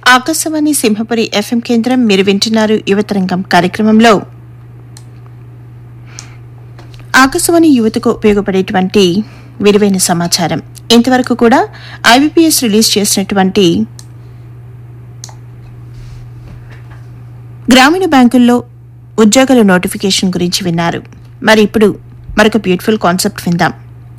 Akashvani Simhapuri FM కేంద్రం మీరు వింటున్నారు యువతరంగం కార్యక్రమంలో ఆకాశవాణి యువతకు ఉపయోగపడేటువంటి విలువైన సమాచారం ఇంతవరకు కూడా ఐబీపీఎస్ రిలీజ్ చేసినటువంటి గ్రామీణ బ్యాంకుల్లో ఉద్యోగాల నోటిఫికేషన్ గురించి విన్నారు మరి ఇప్పుడు మరొక బ్యూటిఫుల్ కాన్సెప్ట్ విందాం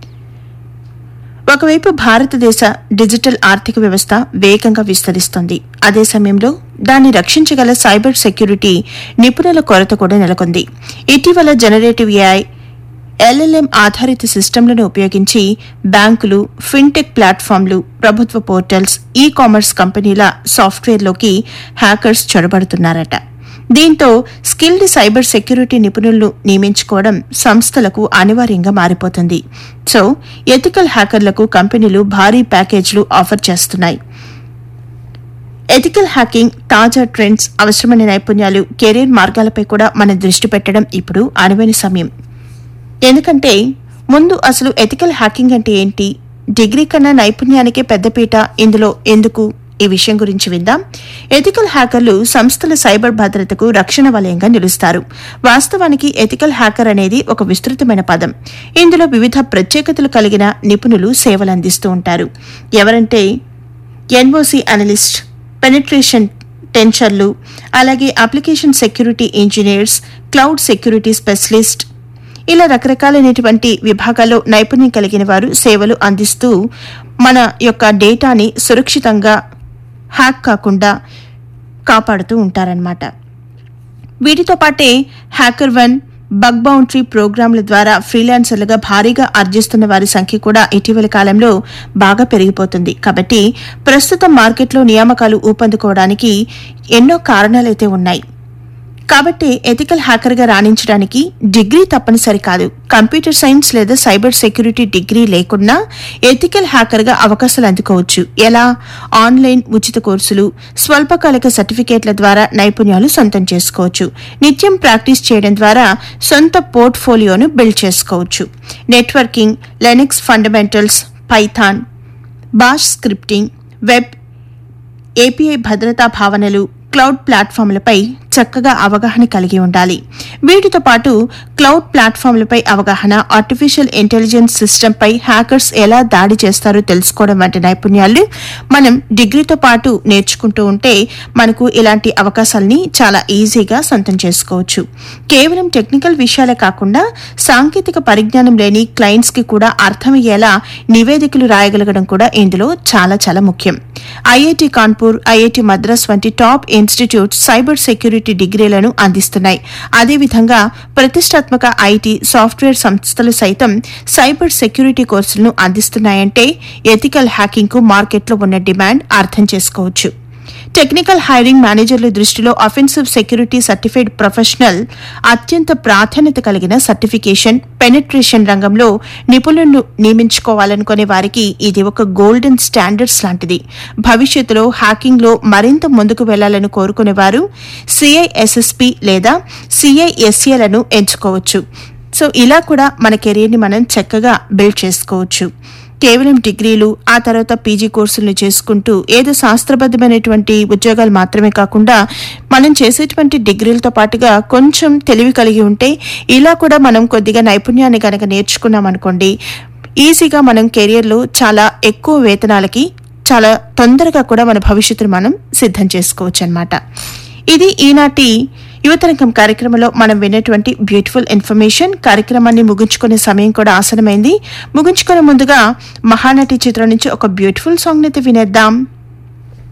ఒకవైపు భారతదేశ డిజిటల్ ఆర్థిక వ్యవస్థ వేగంగా విస్తరిస్తోంది అదే సమయంలో దాన్ని రక్షించగల సైబర్ సెక్యూరిటీ నిపుణుల కొరత కూడా నెలకొంది ఇటీవల జనరేటివ్ ఏఐ ఎల్ఎల్ఎం ఆధారిత సిస్టంలను ఉపయోగించి బ్యాంకులు ఫిన్టెక్ ప్లాట్ఫామ్లు ప్రభుత్వ పోర్టల్స్ ఈ కామర్స్ కంపెనీల సాఫ్ట్వేర్లోకి హ్యాకర్స్ చొరబడుతున్నారట దీంతో స్కిల్డ్ సైబర్ సెక్యూరిటీ నిపుణులను నియమించుకోవడం సంస్థలకు అనివార్యంగా మారిపోతుంది సో ఎథికల్ హ్యాకర్లకు కంపెనీలు భారీ ప్యాకేజీలు ఆఫర్ చేస్తున్నాయి ఎథికల్ హ్యాకింగ్ తాజా ట్రెండ్స్ అవసరమైన నైపుణ్యాలు కెరీర్ మార్గాలపై కూడా మన దృష్టి పెట్టడం ఇప్పుడు అనువైన సమయం ఎందుకంటే ముందు అసలు ఎథికల్ హ్యాకింగ్ అంటే ఏంటి డిగ్రీ కన్నా నైపుణ్యానికే పెద్దపీట ఇందులో ఎందుకు ఈ విషయం గురించి విందాం ఎథికల్ హ్యాకర్లు సంస్థల సైబర్ భద్రతకు రక్షణ వలయంగా నిలుస్తారు వాస్తవానికి ఎథికల్ హ్యాకర్ అనేది ఒక విస్తృతమైన పదం ఇందులో వివిధ ప్రత్యేకతలు కలిగిన నిపుణులు సేవలు అందిస్తూ ఉంటారు ఎవరంటే ఎన్ఓసి అనలిస్ట్ పెనిట్రేషన్ టెన్షర్లు అలాగే application security engineers cloud security specialist ఇలా రకరకాలైనటువంటి విభాగాల్లో నైపుణ్యం కలిగిన వారు సేవలు అందిస్తూ మన యొక్క డేటాని సురక్షితంగా హ్యాక్ కాకుండా కాపాడుతూ ఉంటారన్నమాట వీటితో పాటే హ్యాకర్ వన్ బగ్ బౌండరీ ప్రోగ్రాంల ద్వారా ఫ్రీలాన్సర్లుగా భారీగా ఆర్జిస్తున్న వారి సంఖ్య కూడా ఇటీవల కాలంలో బాగా పెరిగిపోతుంది కాబట్టి ప్రస్తుతం మార్కెట్లో నియామకాలు ఊపందుకోవడానికి ఎన్నో కారణాలైతే ఉన్నాయి కాబట్టి ఎథికల్ హ్యాకర్గా రాణించడానికి డిగ్రీ తప్పనిసరి కాదు కంప్యూటర్ సైన్స్ లేదా సైబర్ సెక్యూరిటీ డిగ్రీ లేకున్నా ఎథికల్ హ్యాకర్గా అవకాశాలు అందుకోవచ్చు ఎలా ఆన్లైన్ ఉచిత కోర్సులు స్వల్పకాలిక సర్టిఫికేట్ల ద్వారా నైపుణ్యాలు సొంతం చేసుకోవచ్చు నిత్యం ప్రాక్టీస్ చేయడం ద్వారా సొంత పోర్ట్ఫోలియోను బిల్డ్ చేసుకోవచ్చు networking Linux fundamentals Python bash scripting web API భద్రతా భావనలు క్లౌడ్ ప్లాట్ఫామ్లపై చక్కగా అవగాహన కలిగి ఉండాలి వీటితో పాటు క్లౌడ్ ప్లాట్ఫామ్లపై అవగాహన ఆర్టిఫిషియల్ ఇంటెలిజెన్స్ సిస్టంపై హ్యాకర్స్ ఎలా దాడి చేస్తారో తెలుసుకోవడం వంటి నైపుణ్యాలు మనం డిగ్రీతో పాటు నేర్చుకుంటూ ఉంటే మనకు ఇలాంటి అవకాశాలని చాలా ఈజీగా సొంతం చేసుకోవచ్చు కేవలం టెక్నికల్ విషయాలే కాకుండా సాంకేతిక పరిజ్ఞానం లేని క్లయింట్స్ కి కూడా అర్థమయ్యేలా నివేదికలు రాయగలగడం కూడా ఇందులో చాలా చాలా ముఖ్యం ఐఐటి కాన్పూర్ ఐఐటి మద్రాస్ వంటి టాప్ ఇన్స్టిట్యూట్స్ సైబర్ సెక్యూరిటీ డిగ్రీలను అందిస్తున్నాయి అదేవిధంగా ప్రతిష్టాత్మక ఐటీ సాఫ్ట్వేర్ సంస్థలు సైతం సైబర్ సెక్యూరిటీ కోర్సులను అందిస్తున్నాయంటే ఎథికల్ హ్యాకింగ్ కు మార్కెట్లో ఉన్న డిమాండ్ అర్థం చేసుకోవచ్చు టెక్నికల్ హైరింగ్ మేనేజర్ల దృష్టిలో అఫెన్సివ్ సెక్యూరిటీ సర్టిఫైడ్ ప్రొఫెషనల్ అత్యంత ప్రాధాన్యత కలిగిన సర్టిఫికేషన్ పెనిట్రేషన్ రంగంలో నిపుణులను నియమించుకోవాలనుకునే వారికి ఇది ఒక గోల్డెన్ స్టాండర్డ్స్ లాంటిది భవిష్యత్తులో హ్యాకింగ్లో మరింత ముందుకు వెళ్లాలని కోరుకునేవారు సిఐఎస్ఎస్పి లేదా సిఐఎస్ఏలను ఎంచుకోవచ్చు సో ఇలా కూడా మన కెరీర్ని మనం చక్కగా బిల్డ్ చేసుకోవచ్చు కేవలం డిగ్రీలు ఆ తర్వాత పీజీ కోర్సులను చేసుకుంటూ ఏదో శాస్త్రబద్ధమైనటువంటి ఉద్యోగాలు మాత్రమే కాకుండా మనం చేసేటువంటి డిగ్రీలతో పాటుగా కొంచెం తెలివి కలిగి ఉంటే ఇలా కూడా మనం కొద్దిగా నైపుణ్యాన్ని కనుక నేర్చుకున్నాం అనుకోండి ఈజీగా మనం కెరియర్లో చాలా ఎక్కువ వేతనాలకి చాలా తొందరగా కూడా మన భవిష్యత్తును మనం సిద్ధం చేసుకోవచ్చు అనమాట ఇది ఈనాటి యువతరంగం కార్యక్రమంలో మనం వినేటువంటి బ్యూటిఫుల్ ఇన్ఫర్మేషన్ కార్యక్రమాన్ని ముగించుకునే సమయం కూడా ఆసనమైంది ముగించుకునే ముందుగా మహానటి చిత్రం నుంచి ఒక బ్యూటిఫుల్ సాంగ్ అయితే వినేద్దాం